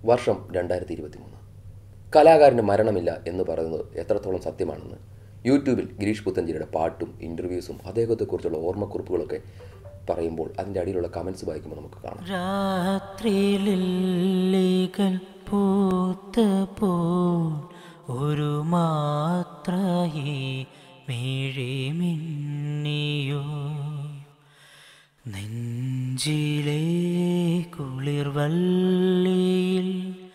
വർഷം രണ്ടായിരത്തി ഇരുപത്തി മൂന്ന് കലാകാരന് മരണമില്ല എന്ന് പറയുന്നത് എത്രത്തോളം സത്യമാണെന്ന് യൂട്യൂബിൽ ഗിരീഷ് പുത്തഞ്ചേരിയുടെ പാട്ടും ഇൻ്റർവ്യൂസും അദ്ദേഹത്തെക്കുറിച്ചുള്ള ഓർമ്മക്കുറിപ്പുകളൊക്കെ പറയുമ്പോൾ അതിൻ്റെ അടിയിലുള്ള കമൻസ് വായിക്കുമ്പോൾ നമുക്ക് കാണാം രാത്രിലില്ലികൾ പൂത്തപ്പോൾ ഒരു മാത്രയി മിഴിമിന്നിയോ നെഞ്ചിലെ കുളിർവല്ലിയിൽ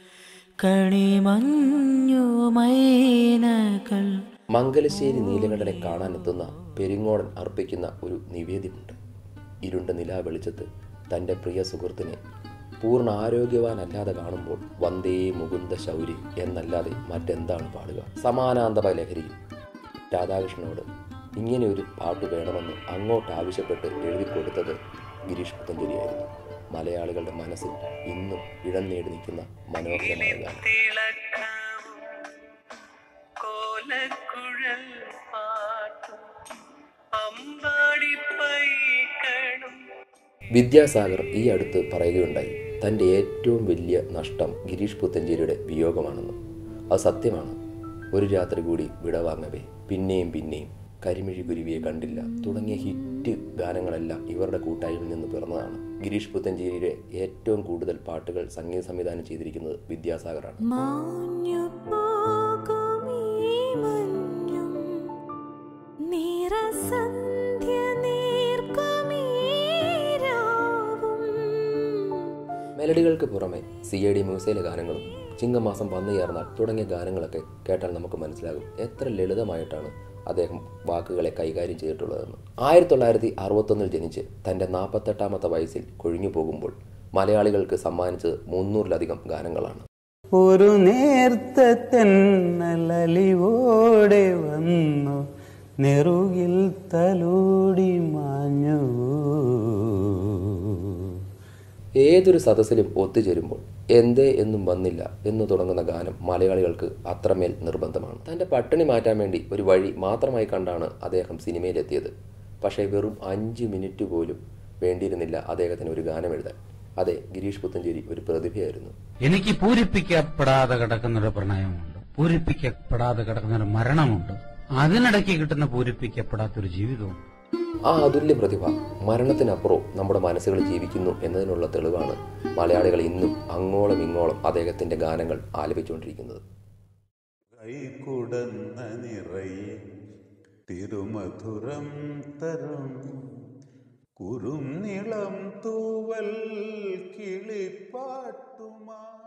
കണിമഞ്ഞു മൈനകൾ മംഗലശ്ശേരി നീലകണ്ഠനെ കാണാനെത്തുന്ന പെരിങ്ങോടൻ അർപ്പിക്കുന്ന ഒരു നിവേദ്യമുണ്ട് ഇരുണ്ട നിലാ വെളിച്ചത്ത് തൻ്റെ പ്രിയ സുഹൃത്തിനെ പൂർണ്ണ ആരോഗ്യവാനല്ലാതെ കാണുമ്പോൾ വന്ദേ മുകുന്ദ ശൗരി എന്നല്ലാതെ മറ്റെന്താണ് പാടുക സമാനാന്തപ ലഹരിയിൽ രാധാകൃഷ്ണനോട് ഇങ്ങനെ ഒരു പാട്ട് വേണമെന്ന് അങ്ങോട്ട് ആവശ്യപ്പെട്ട് എഴുതി കൊടുത്തത് ഗിരീഷ് പുത്തഞ്ചേരിയായിരുന്നു മലയാളികളുടെ മനസ്സിൽ ഇന്നും ഇടം നേടി നിൽക്കുന്ന മനോഹരമായ ഗാനം കോലക്കുഴൽ പാട്ടും അമ്പാടി പൈക്കണം വിദ്യാസാഗർ ഈ അടുത്ത് പറയുകയുണ്ടായി തൻ്റെ ഏറ്റവും വലിയ നഷ്ടം ഗിരീഷ് പുത്തഞ്ചേരിയുടെ വിയോഗമാണെന്ന് അത് സത്യമാണ് ഒരു രാത്രി കൂടി വിടവാങ്ങവേ പിന്നെയും പിന്നെയും കരിമിഴി കുരുവിയെ കണ്ടില്ല തുടങ്ങിയ ഹിറ്റ് ഗാനങ്ങളെല്ലാം ഇവരുടെ കൂട്ടായ്മയിൽ നിന്ന് പിറന്നതാണ് ഗിരീഷ് പുത്തഞ്ചേരിയുടെ ഏറ്റവും കൂടുതൽ പാട്ടുകൾ സംഗീത സംവിധാനം ചെയ്തിരിക്കുന്നത് വിദ്യാസാഗറാണ് മാഞ്ഞു പോകുമീ മഞ്ഞും നിറസന്ധ്യ നീർക്കുമീ രാവും മെലഡികൾക്ക് പുറമെ സി ഐ ഡി മ്യൂസിയിലെ ഗാനങ്ങളും ചിങ്ങമാസം വന്നു ചേർന്നാൽ തുടങ്ങിയ ഗാനങ്ങളൊക്കെ കേട്ടാൽ നമുക്ക് മനസ്സിലാകും എത്ര ലളിതമായിട്ടാണ് അദ്ദേഹം വാക്കുകളെ കൈകാര്യം ചെയ്തിട്ടുള്ളതെന്ന് ആയിരത്തി തൊള്ളായിരത്തി അറുപത്തൊന്നിൽ ജനിച്ച് തൻ്റെ നാൽപ്പത്തെട്ടാമത്തെ വയസ്സിൽ കൊഴിഞ്ഞു പോകുമ്പോൾ മലയാളികൾക്ക് സമ്മാനിച്ചത് മുന്നൂറിലധികം ഗാനങ്ങളാണ് ഒരു നേർത്ത തെന്നലലിവോടെ വന്നു നെറുകിൽ തലോടി മാഞ്ഞു ഏതൊരു സദസ്സിലും ഒത്തുചേരുമ്പോൾ എന്തേ എന്നും വന്നില്ല എന്ന് തുടങ്ങുന്ന ഗാനം മലയാളികൾക്ക് അത്രമേൽ നിർബന്ധമാണ് തൻ്റെ പട്ടിണി മാറ്റാൻ വേണ്ടി ഒരു വഴി മാത്രമായി കണ്ടാണ് അദ്ദേഹം സിനിമയിലെത്തിയത് പക്ഷേ വെറും അഞ്ച് മിനിറ്റ് പോലും വേണ്ടിയിരുന്നില്ല അദ്ദേഹത്തിന് ഒരു ഗാനം എഴുതാൻ അതെ ഗിരീഷ് പുത്തഞ്ചേരി ഒരു പ്രതിഭയായിരുന്നു എനിക്ക് പൂരിപ്പിക്കപ്പെടാതെ കിടക്കുന്നൊരു പ്രണയമുണ്ട് പൂരിപ്പിക്കപ്പെടാതെ കിടക്കുന്നൊരു മരണമുണ്ട് അതിനിടയ്ക്ക് കിട്ടുന്ന പൂരിപ്പിക്കപ്പെടാത്തൊരു ജീവിതമുണ്ട് ആ അതുല്യ പ്രതിഭ മരണത്തിനപ്പുറവും നമ്മുടെ മനസ്സുകളിൽ ജീവിക്കുന്നു എന്നതിനുള്ള തെളിവാണ് മലയാളികൾ ഇന്നും അങ്ങോളം ഇങ്ങോളം അദ്ദേഹത്തിൻ്റെ ഗാനങ്ങൾ ആലപിച്ചുകൊണ്ടിരിക്കുന്നത് കൈകുടന്ന നിറയെ തിരുമധുരം തരും കുറും നിളം തൂവൽ കിളിപ്പാട്ടുമാ